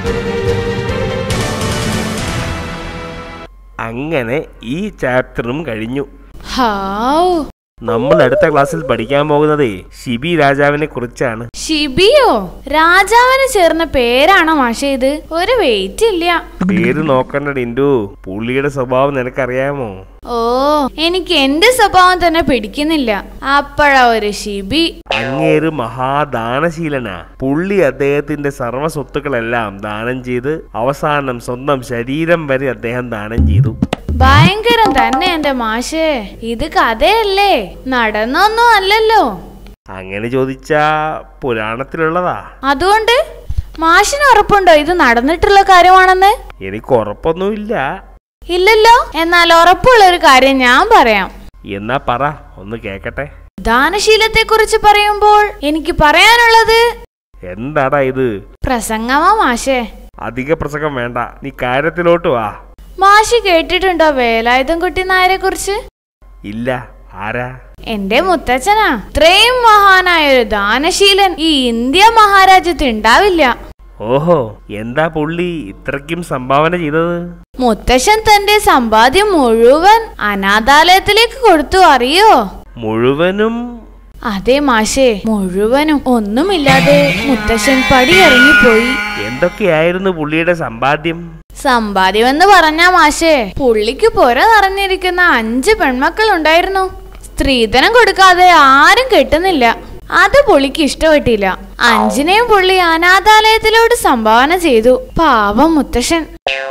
അങ്ങനെ ഈ ചാപ്റ്ററും കഴിഞ്ഞു ഹാവ് നമ്മൾ അടുത്ത ക്ലാസ്സിൽ പഠിക്കാൻ പോകുന്നത് ഷിബി രാജാവിനെ കുറിച്ചാണ് ഷിബിയോ രാജാവിന് ചേർന്ന പേരാണോ മാഷേ ഇത് ഒരു വെയിറ്റ് ഇല്ല പേര് നോക്കണ്ട ഡിൻഡു പുള്ളിയുടെ സ്വഭാവം നിനക്കറിയാമോ ഓ എനിക്ക് എന്റെ സ്വഭാവം തന്നെ പിടിക്കുന്നില്ല അപ്പഴാ ഒരു ഷിബി അങ്ങേര് മഹാദാനശീലനാ പുള്ളി അദ്ദേഹത്തിന്റെ സർവ്വ സ്വത്തുക്കളെല്ലാം ദാനം ചെയ്ത് അവസാനം സ്വന്തം ശരീരം വരെ അദ്ദേഹം ദാനം ചെയ്തു ഭയങ്കരം തന്നെ എന്റെ മാഷേ ഇത് കഥയല്ലേ നടന്നൊന്നും അല്ലല്ലോ അങ്ങനെ ചോദിച്ചാ പുരാണത്തിലുള്ളതാ അതുകൊണ്ട് മാഷിന് ഉറപ്പുണ്ടോ ഇത് നടന്നിട്ടുള്ള കാര്യമാണെന്ന് എനിക്ക് ഉറപ്പൊന്നുമില്ല ഇല്ലല്ലോ എന്നാൽ ഉറപ്പുള്ള ഒരു കാര്യം ഞാൻ പറയാം എന്നാ പറ ഒന്ന് കേക്കട്ടെ ദാനശീലത്തെ കുറിച്ച് പറയുമ്പോൾ എനിക്ക് പറയാനുള്ളത് എന്താടാ ഇത് പ്രസംഗമാ മാഷേ അധിക പ്രസംഗം വേണ്ട നീ കാര്യത്തിലോട്ട് വാ മാഷി കേട്ടിട്ടുണ്ടോ വേലായുധം കുട്ടി നായരെ കുറിച്ച് ഇല്ല ആരാ എന്റെ മുത്തച്ഛനാ ഇത്രയും മഹാനായ ഒരു ദാനശീലൻ ഈ ഇന്ത്യ മഹാരാജ്യത്ത് ഉണ്ടാവില്ല ഓഹോ എന്താ പുള്ളി ഇത്രയ്ക്കും സംഭാവന ചെയ്തത് മുത്തശ്ശൻ തന്റെ സമ്പാദ്യം മുഴുവൻ അനാഥാലയത്തിലേക്ക് കൊടുത്തു അറിയോ മുഴുവനും അതെ മാഷേ മുഴുവനും ഒന്നുമില്ലാതെ മുത്തശ്ശൻ പടിയിറങ്ങിപ്പോയി എന്തൊക്കെയായിരുന്നു പുള്ളിയുടെ സമ്പാദ്യം സമ്പാദ്യം എന്ന് പറഞ്ഞാ മാഷേ പുള്ളിക്ക് പുര നിറഞ്ഞിരിക്കുന്ന അഞ്ച് പെൺമക്കൾ ഉണ്ടായിരുന്നു സ്ത്രീധനം കൊടുക്കാതെ ആരും കെട്ടുന്നില്ല അത് പുള്ളിക്ക് ഇഷ്ടപ്പെട്ടില്ല അഞ്ചിനെയും പുള്ളി അനാഥാലയത്തിലോട്ട് സംഭാവന ചെയ്തു പാവം മുത്തശ്ശൻ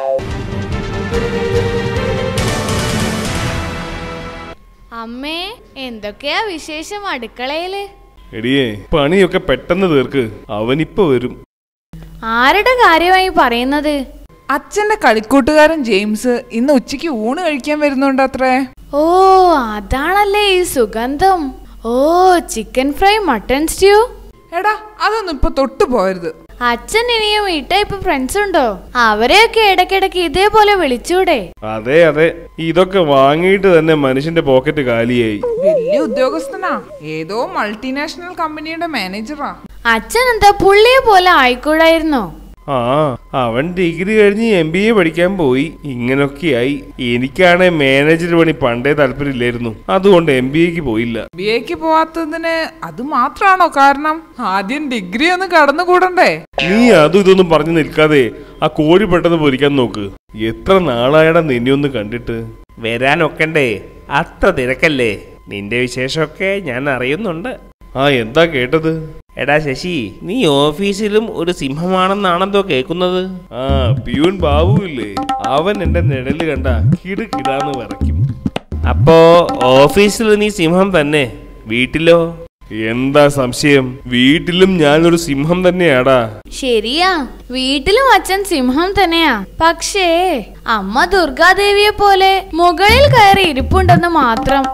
അമ്മേ എന്തൊക്കെയാ വിശേഷം അടുക്കളയില് എടിയേ പണിയൊക്കെ പെട്ടെന്ന് തീർക്ക് അവനിപ്പോ വരും ആരുടെ കാര്യമായി പറയുന്നത് അച്ഛന്റെ കളിക്കൂട്ടുകാരൻ ജെയിംസ് ഇന്ന് ഉച്ചയ്ക്ക് ഊണ് കഴിക്കാൻ വരുന്നുണ്ട് അത്രേ ഓ അതാണല്ലേ ഈ സുഗന്ധം ഓ ചിക്കൻ ഫ്രൈ മട്ടൺ സ്റ്റ്യൂ എടാ അതൊന്നും ഇപ്പൊ തൊട്ടു പോരുത് അച്ഛൻ ഇനിയും ഈ ടൈപ്പ് ഫ്രണ്ട്സ് ഉണ്ടോ അവരെയൊക്കെ ഇടയ്ക്കിടയ്ക്ക് ഇതേപോലെ വിളിച്ചൂടെ അതെ അതെ ഇതൊക്കെ വാങ്ങിയിട്ട് തന്നെ മനുഷ്യന്റെ പോക്കറ്റ് കാലിയായി വലിയ ഉദ്യോഗസ്ഥനാ ഏതോ മൾട്ടിനാഷണൽ കമ്പനിയുടെ മാനേജറാ അച്ഛൻ എന്താ പുള്ളിയെ പോലെ ആയിക്കൂടായിരുന്നോ ആ അവൻ ഡിഗ്രി കഴിഞ്ഞ് എം ബി എ പഠിക്കാൻ പോയി ഇങ്ങനൊക്കെയായി എനിക്കാണെ മാനേജർ പണി പണ്ടേ താല്പര്യമില്ലായിരുന്നു അതുകൊണ്ട് എം ബി എക്ക് പോയില്ല ബി എക്ക് പോവാത്തതിന് അത് മാത്രാണോ കാരണം ആദ്യം ഡിഗ്രി ഒന്ന് കടന്നുകൂടണ്ടേ നീ അതും ഇതൊന്നും പറഞ്ഞു നിൽക്കാതെ ആ കോഴി പെട്ടെന്ന് പൊരിക്കാൻ നോക്ക് എത്ര നാളായടാ നിന്നെ ഒന്ന് കണ്ടിട്ട് വരാനൊക്കണ്ടേ അത്ര തിരക്കല്ലേ നിന്റെ വിശേഷമൊക്കെ ഞാൻ അറിയുന്നുണ്ട് ആ എന്താ കേട്ടത് എടാ ശശി നീ ഓഫീസിലും ഒരു സിംഹമാണെന്നാണെന്തോ കേൾക്കുന്നത് ആ പിയൂൺ ബാബു ഇല്ലേ അവൻ എന്റെ നിഴല് കണ്ട കിടുകിടാന്ന് വിറയ്ക്കും അപ്പോ ഓഫീസിൽ നീ സിംഹം തന്നെ വീട്ടിലോ എന്താ സംശയം വീട്ടിലും ഞാനൊരു സിംഹം തന്നെയാടാ ശരിയാ വീട്ടിലും അച്ഛൻ സിംഹം തന്നെയാ പക്ഷേ അമ്മ ദുർഗാദേവിയെ പോലെ മുകളിൽ കയറി ഇരിപ്പുണ്ടെന്ന് മാത്രം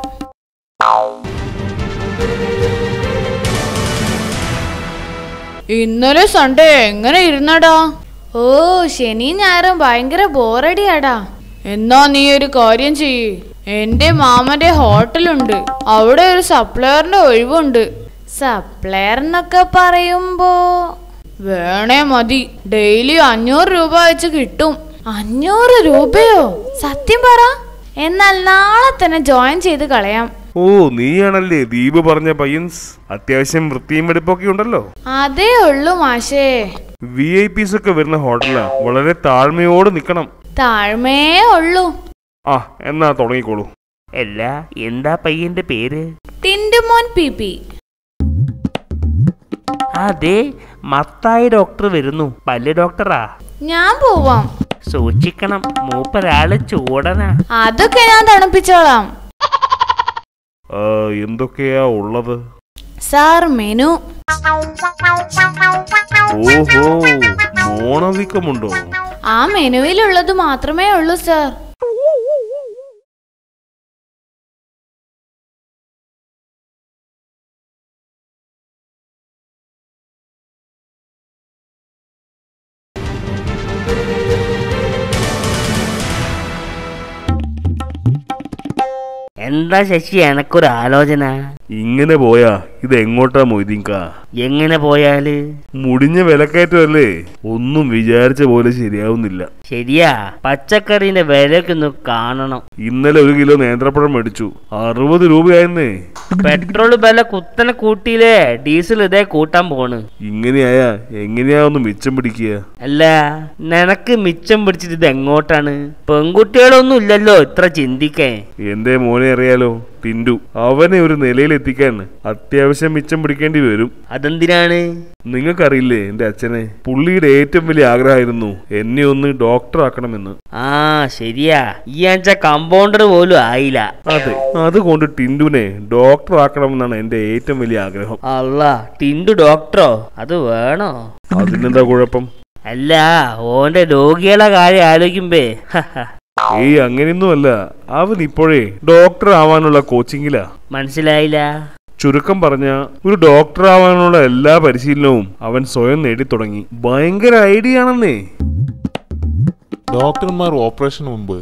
ഇന്നലെ സൺഡേ എങ്ങനെ ഇരുന്നടാ ഓ ശനി ഞായറും ഭയങ്കര ബോറടിയാടാ എന്നാ നീ ഒരു കാര്യം ചെയ്യ് എന്റെ മാമന്റെ ഹോട്ടലുണ്ട് അവിടെ ഒരു സപ്ലയറിന്റെ ഒഴിവുണ്ട് സപ്ലയർ എന്നൊക്കെ പറയുമ്പോ വേണേ മതി ഡെയിലി അഞ്ഞൂറ് രൂപ വെച്ച് കിട്ടും അഞ്ഞൂറ് രൂപയോ സത്യം പറ എന്നാൽ നാളെ തന്നെ ജോയിൻ ചെയ്ത് കളയാം ഓ നീയാണല്ലേ ദീപ് പറഞ്ഞ പയ്യൻസ് അത്യാവശ്യം വൃത്തിയും വെടുപ്പൊക്കെ ഉണ്ടല്ലോ അതേ ഉള്ളു മാഷേ വി ഐ പീസ് ഒക്കെ വരുന്ന ഹോട്ടലാ വളരെ താഴ്മയോട് നിക്കണം താഴ്മേ ഉള്ളു ആ എന്നാ തുടങ്ങിക്കോളൂ അല്ല എന്താ പയ്യന്റെ പേര് ടിൻഡുമോൻ പി പി അതെ മത്തായി ഡോക്ടർ വരുന്നു പല്ല് ഡോക്ടറാ ഞാൻ പോവാം സൂക്ഷിക്കണം മൂപ്പരാള് ചൂടനാ അതൊക്കെ ഞാൻ തണുപ്പിച്ചോളാം ആ, എന്തൊക്കെയാ ഉള്ളത് സാർ മെനു ഓഹോ മോണവീക്കമുണ്ടോ ആ മെനുവിലുള്ളത് മാത്രമേ ഉള്ളൂ സാർ എന്താ ശശി എനക്കൊരു ആലോചന ഇങ്ങനെ പോയാ ഇത് എങ്ങോട്ടാ മൊയ്തീങ്ക എങ്ങനെ പോയാല് മുടിഞ്ഞ വിലക്കയറ്റമല്ലേ ഒന്നും വിചാരിച്ച പോലെ ശരിയാവുന്നില്ല ശരിയാ പച്ചക്കറിന്റെ വിലയൊക്കെ ഒന്ന് കാണണം ഇന്നലെ ഒരു കിലോ നേന്ത്രപ്പഴം മേടിച്ചു അറുപത് രൂപയായിരുന്നേ പെട്രോൾ വില കുത്തനെ കൂട്ടിയില്ലേ ഡീസൽ ഇതേ കൂട്ടാൻ പോണ് ഇങ്ങനെയായാ എങ്ങനെയാ ഒന്ന് മിച്ചം പിടിക്കുക അല്ല നിനക്ക് മിച്ചം പിടിച്ചിട്ട് ഇത് എങ്ങോട്ടാണ് പെൺകുട്ടികളൊന്നും ഇല്ലല്ലോ ഇത്ര ചിന്തിക്കേ എന്റെ മോനെ അറിയാലോ ടിൻഡു അവനെ ഒരു നിലയിൽ എത്തിക്കാൻ അത്യാവശ്യം മിച്ചം പിടിക്കേണ്ടി വരും അതെന്തിനാണ് നിങ്ങൾക്കറിയില്ലേ എന്റെ അച്ഛനെ പുള്ളിയുടെ ഏറ്റവും വലിയ ആഗ്രഹമായിരുന്നു എന്നെ ഒന്ന് ഡോക്ടർ ആക്കണമെന്ന് ആ ശരിയാ ഈ ആഴ്ച കമ്പൗണ്ടർ പോലും ആയില്ല അതെ അതുകൊണ്ട് ടിൻഡുനെ ഡോക്ടർ ആക്കണമെന്നാണ് എന്റെ ഏറ്റവും വലിയ ആഗ്രഹം അല്ല ടിൻഡു ഡോക്ടറോ അത് വേണോ അതിനെന്താ കുഴപ്പം അല്ല ഓന്റെ രോഗികളെ കാര്യം ആലോചിക്കുമ്പേ ഹഹ, ഏയ് അങ്ങനെയൊന്നുമല്ല അവൻ ഇപ്പോഴേ ഡോക്ടർ ആവാനുള്ള കോച്ചിങ്ങിലാ മനസ്സിലായില്ല ചുരുക്കം പറഞ്ഞ ഒരു ഡോക്ടർ ആവാനുള്ള എല്ലാ പരിശീലനവും അവൻ സ്വയം നേടിത്തുടങ്ങി ഭയങ്കര ഐഡിയ ആണെന്നേ ഡോക്ടർമാർ ഓപ്പറേഷന് മുമ്പ്